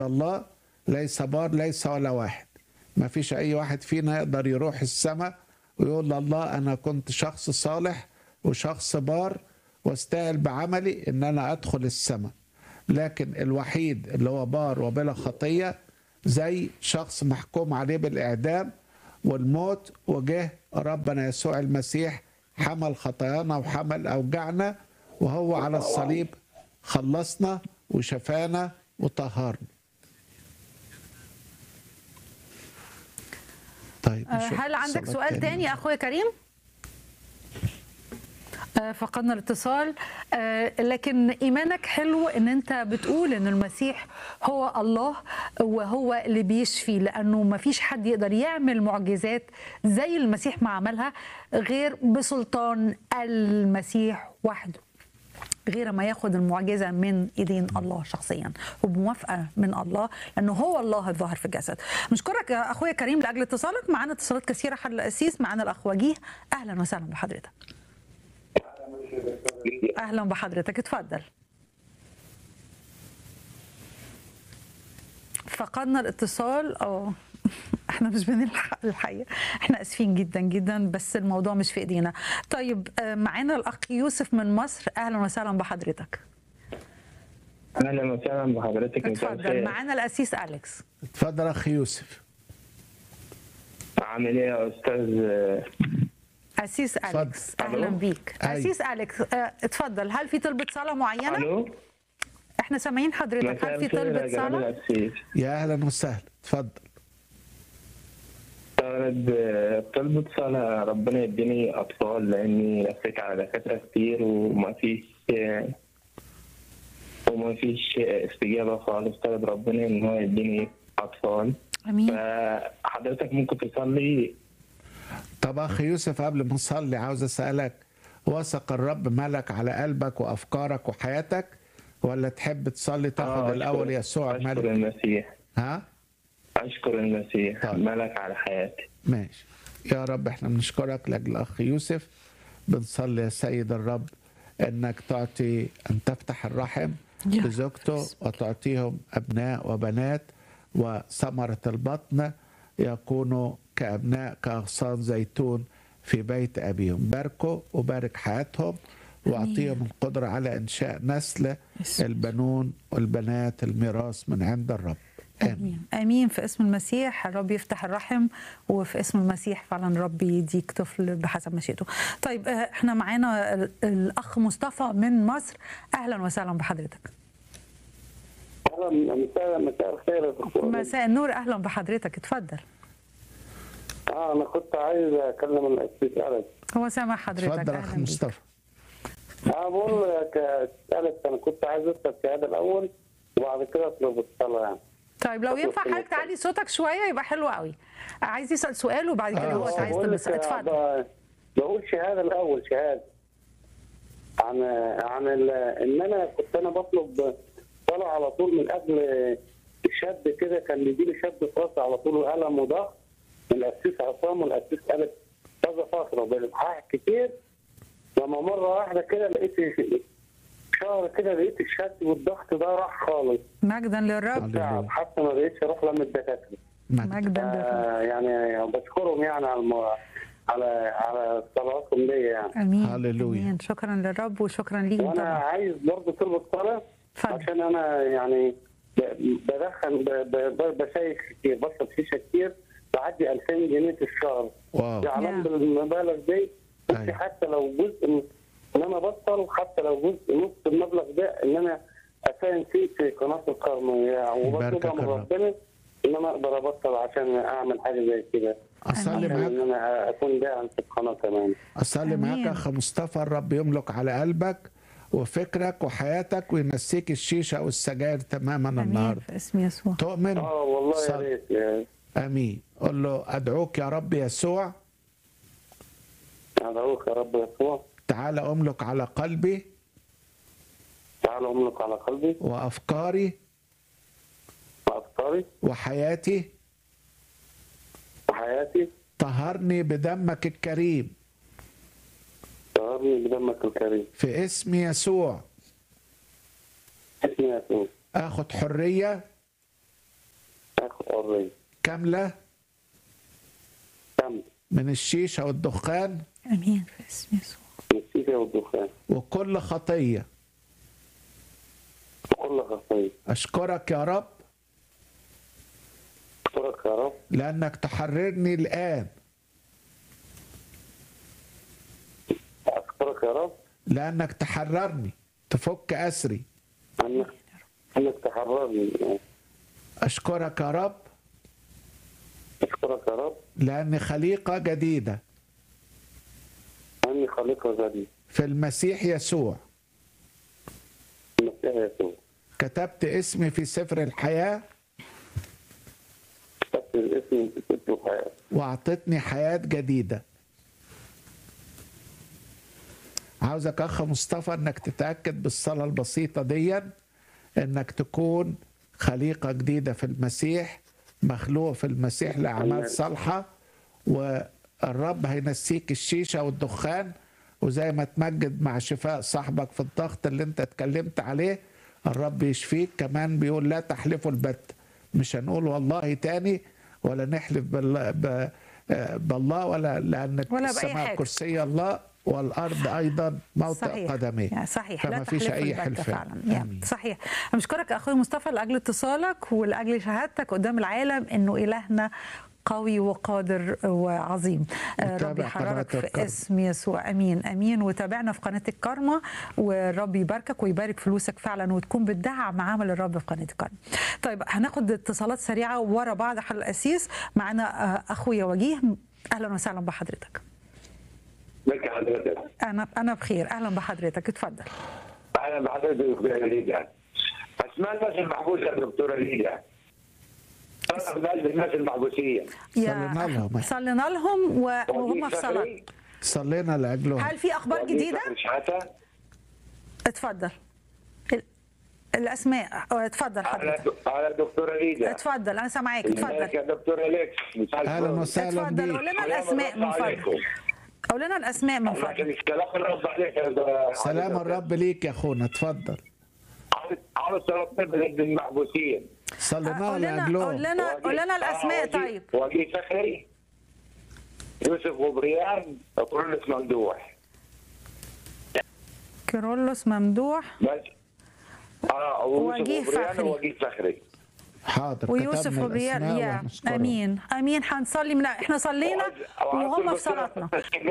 الله ليس بار ليس ولا واحد ما فيش اي واحد فينا يقدر يروح السماء ويقول لله انا كنت شخص صالح وشخص بار واستاهل بعملي ان انا ادخل السماء لكن الوحيد اللي هو بار وبلا خطيه زي شخص محكوم عليه بالاعدام والموت وجه ربنا يسوع المسيح حمل خطايانا وحمل اوجاعنا وهو على الصليب خلصنا وشفانا وطهرنا طيب آه، نشوف هل عندك الصلاة سؤال تاني يا اخويا كريم آه، فقدنا الاتصال آه، لكن ايمانك حلو ان انت بتقول ان المسيح هو الله وهو اللي بيشفي لانه ما فيش حد يقدر يعمل معجزات زي المسيح ما عملها غير بسلطان المسيح وحده غير ما ياخد المعجزه من ايدين الله شخصيا وبموافقه من الله لانه هو الله الظاهر في الجسد مشكورك يا اخويا كريم لاجل اتصالك معنا اتصالات كثيره حل القسيس معنا الاخ وجيه اهلا وسهلا بحضرتك اهلا بحضرتك اتفضل فقدنا الاتصال اه احنا مش بنلحق الحقيقه احنا اسفين جدا جدا بس الموضوع مش في ايدينا طيب آه، معانا الاخ يوسف من مصر اهلا وسهلا بحضرتك اهلا وسهلا بحضرتك مساء اتفضل الخير معانا الاسيس اليكس اتفضل اخ يوسف عامل ايه يا استاذ اسيس اتفضل. اليكس اهلا ألو. بيك أيوة. اسيس اليكس آه، اتفضل هل في طلبه صلاه معينه الو احنا سامعين حضرتك مساء هل في الخير يا طلبه جمال صلاه الأسيس يا اهلا وسهلا اتفضل طلب طلبة صلاة ربنا يديني أطفال لأني لفيت على دكاترة كتير وما فيش وما فيش استجابة خالص طلب ربنا إن هو يديني أطفال امين فحضرتك ممكن تصلي طب اخ يوسف قبل ما نصلي عاوز اسالك وثق الرب ملك على قلبك وافكارك وحياتك ولا تحب تصلي تاخد آه، الاول أشكر- يسوع أشكر ملك المسيح ها أشكر المسيح طيب. ملك على حياتي ماشي يا رب احنا بنشكرك لاجل اخ يوسف بنصلي يا سيد الرب انك تعطي ان تفتح الرحم يا رب لزوجته باسمك. وتعطيهم ابناء وبنات وثمره البطن يكونوا كابناء كاغصان زيتون في بيت ابيهم باركوا وبارك حياتهم واعطيهم القدره على انشاء نسل يسوع. البنون والبنات الميراث من عند الرب امين امين امين في اسم المسيح الرب يفتح الرحم وفي اسم المسيح فعلا رب يديك طفل بحسب مشيئته طيب آه، احنا معانا ال- الاخ مصطفى من مصر اهلا وسهلا بحضرتك اهلا مساء مساء الخير يا دكتور مساء النور اهلا بحضرتك اتفضل اه انا كنت عايز اكلم الاسيس اليكس هو سامع حضرتك اتفضل أهلاً اخ بيك. مصطفى اه بقول لك يا أستاذ اليكس انا كنت عايز اسال الشهاده الاول وبعد كده اطلب الصلاه يعني طيب لو ينفع حضرتك تعلي صوتك شويه يبقى حلو قوي عايز يسال سؤال وبعد كده آه، هو عايز بقول تلبس لك اتفضل ب- بقول شهاده الاول شهاده عن عن ال- ان انا كنت انا بطلب صلاه على طول من قبل الشاب كده كان بيجي لي شاب في راسي على طول وقلم وضغط الاسيس عصام والاسيس اليكس كذا فتره بالحاح كتير لما مره واحده كده لقيت شهر كده لقيت الشد والضغط ده راح خالص مجدا للرب تعب حتى ما بقيتش اروح لما الدكاتره مجد. مجدا للرب آه يعني بشكرهم يعني على الم... على على صلواتهم ليا يعني امين هللويا. امين شكرا للرب وشكرا ليهم وانا طبعا عايز برضه طلب الصلاه اتفضل عشان انا يعني ب- بدخن ب- ب- ب- بشيخ كتير بشرب شيشه كتير بعدي 2000 جنيه في الشهر واو زعلان نعم. بالمبالغ دي بس أيوة. حتى لو جزء من- ان انا بطل حتى لو جزء نص المبلغ ده ان انا اساهم فيه في قناه القرن يعني يباركك وبطلبها من الرب. ربنا ان انا اقدر ابطل عشان اعمل حاجه زي كده اصلي عشان معاك ان انا اكون داعم في القناه كمان اصلي معاك آمين. يا اخ مصطفى الرب يملك على قلبك وفكرك وحياتك وينسيك الشيشه والسجاير تماما امين النهارده في اسم يسوع تؤمن اه والله يا صل. ريت يا- امين قول له ادعوك يا رب يسوع ادعوك يا رب يسوع تعال املك على قلبي تعال املك على قلبي وافكاري وافكاري وحياتي وحياتي طهرني بدمك الكريم طهرني بدمك الكريم في اسم يسوع اسمي يسوع اخد حريه حريه كامله كم من الشيشه والدخان امين في اسم يسوع السيكه والدخان وكل خطيه وكل خطيه اشكرك يا رب اشكرك يا رب لانك تحررني الان اشكرك يا رب لانك تحررني تفك اسري انك انك تحررني اشكرك يا رب اشكرك يا رب لاني خليقه جديده اني خليقه جديد في المسيح يسوع المسيح يسوع كتبت اسمي في سفر الحياه كتبت الاسم في سفر الحياه واعطتني حياه جديده عاوزك اخ مصطفى انك تتاكد بالصلاه البسيطه دي انك تكون خليقه جديده في المسيح مخلوق في المسيح لاعمال أمين. صالحه والرب هينسيك الشيشه والدخان وزي ما تمجد مع شفاء صاحبك في الضغط اللي انت اتكلمت عليه الرب يشفيك كمان بيقول لا تحلفوا البت مش هنقول والله تاني ولا نحلف بالله, ب- بالله ولا لان ولا بأي السماء حاجة. كرسي الله والارض ايضا موطئ صحيح قدميه يعني صحيح لا فما فيش تحلفوا اي البتة حلفان فعلا يا آمين. صحيح بشكرك اخوي مصطفى لاجل اتصالك ولاجل شهادتك قدام العالم انه الهنا قوي وقادر وعظيم آه، نتابع رب يحررك قناة في الكرم. اسم يسوع امين امين وتابعنا في قناه الكرمه ورب يباركك ويبارك فلوسك فعلا وتكون بتدعم عمل الرب في قناه الكرمه طيب هناخد اتصالات سريعه ورا بعض حل الاسيس معنا آه، اخويا وجيه اهلا وسهلا بحضرتك لك حضرتك انا انا بخير اهلا بحضرتك اتفضل اهلا بحضرتك دكتوره ليديا اسماء الناس المحبوسه يا دكتوره ليديا طلب قلب الناس المحبوسيه صلينا لهم. صلينا لهم و- وهم في صلاه فخري، صلينا لاجلهم هل في اخبار وجيه جديده فخري شحاته اتفضل ال- الاسماء اه، اتفضل على حضرتك على دكتوره ليديا اتفضل انا سامعاك ازيك اتفضل يا دكتوره ليكس مساء اهلا الفل. وسهلا اتفضل بيك قول لنا سلام الاسماء من الرب فضلك عليكم. قول لنا الاسماء من الله فضلك يخليك. سلام الرب عليك يا دكتورة. سلام الرب ليك يا اخونا اتفضل عاوز- عاوز صلاه ضد المحبوسين صلينا قول لنا لاجلهم قول لنا قول لنا وجيه- الاسماء آه، وجيه- طيب وجيه فخري يوسف غبريان وكرولس ممدوح كيرلس ممدوح بس اه وجيه ويوسف غبريان فخري. ووجيه فخري حاضر ويوسف كتبنا وبريال الأسماء يا وهنذكرهم. امين امين هنصلي من احنا صلينا وهم في صلاتنا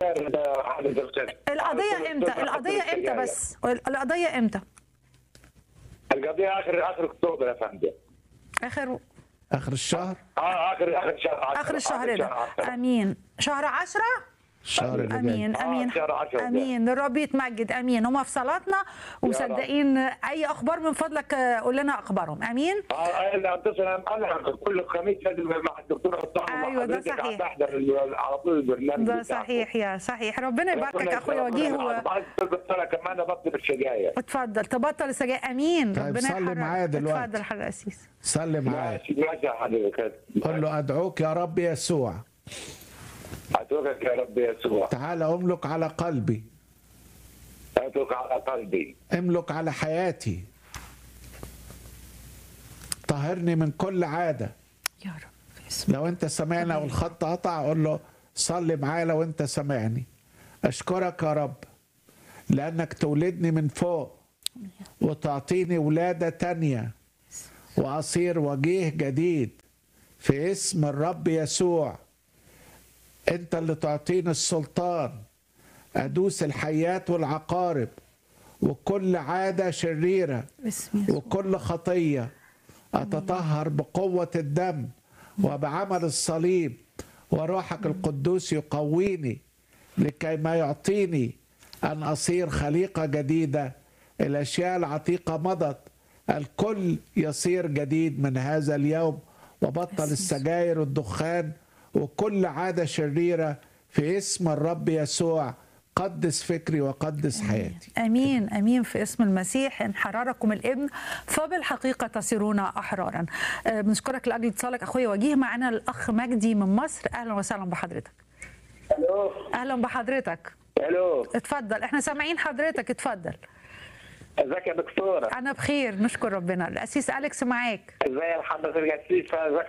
القضيه امتى القضيه امتى بس القضيه امتى القضيه اخر اخر اكتوبر يا فندم اخر اخر الشهر اه اخر اخر شهر اخر الشهر ده عشرة. امين شهر عشرة الشهر اللي جاي امين آه، امين شهر عشرة ده. امين الرب يتمجد امين هم في صلاتنا ومصدقين اي اخبار من فضلك آه، قول لنا اخبارهم امين اه انا اتصل انا كل خميس لازم مع الدكتوره الصحفي أيوة، ده حضرتك صحيح. بحضر ال- على طول البرنامج ده بتاعكم. صحيح يا صحيح ربنا يباركك اخويا وجيه و... بعد الصلاه كمان بطل السجاير اتفضل تبطل السجاير امين طيب، ربنا صلي يحررك. معايا دلوقتي. اتفضل حاجه اسيس صلي معايا ماشي ماشي يا حضرتك قل له ادعوك يا رب يسوع اتوقف يا رب يسوع تعال املك على قلبي اتوقف على قلبي املك على حياتي طهرني من كل عاده يا رب في اسم لو انت سمعنا والخط قطع قول له صلي معايا لو انت سامعني اشكرك يا رب لانك تولدني من فوق وتعطيني ولاده تانية واصير وجيه جديد في اسم الرب يسوع انت اللي تعطيني السلطان ادوس الحيات والعقارب وكل عاده شريره باسم يسوع وكل خطية أتطهر بقوة الدم وبعمل الصليب وروحك القدوس يقويني لكي ما يعطيني أن أصير خليقة جديدة الأشياء العتيقة مضت الكل يصير جديد من هذا اليوم وبطل السجاير والدخان وكل عادة شريرة في اسم الرب يسوع قدس فكري وقدس حياتي امين امين في اسم المسيح ان حرركم الابن فبالحقيقه تصيرون احرارا آه، بنشكرك لاجل اتصالك اخويا وجيه معنا الاخ مجدي من مصر اهلا وسهلا بحضرتك الو اهلا بحضرتك الو اتفضل احنا سامعين حضرتك اتفضل ازيك يا دكتوره انا بخير نشكر ربنا الاسيس اليكس معاك ازي حضرتك يا سيف ازيك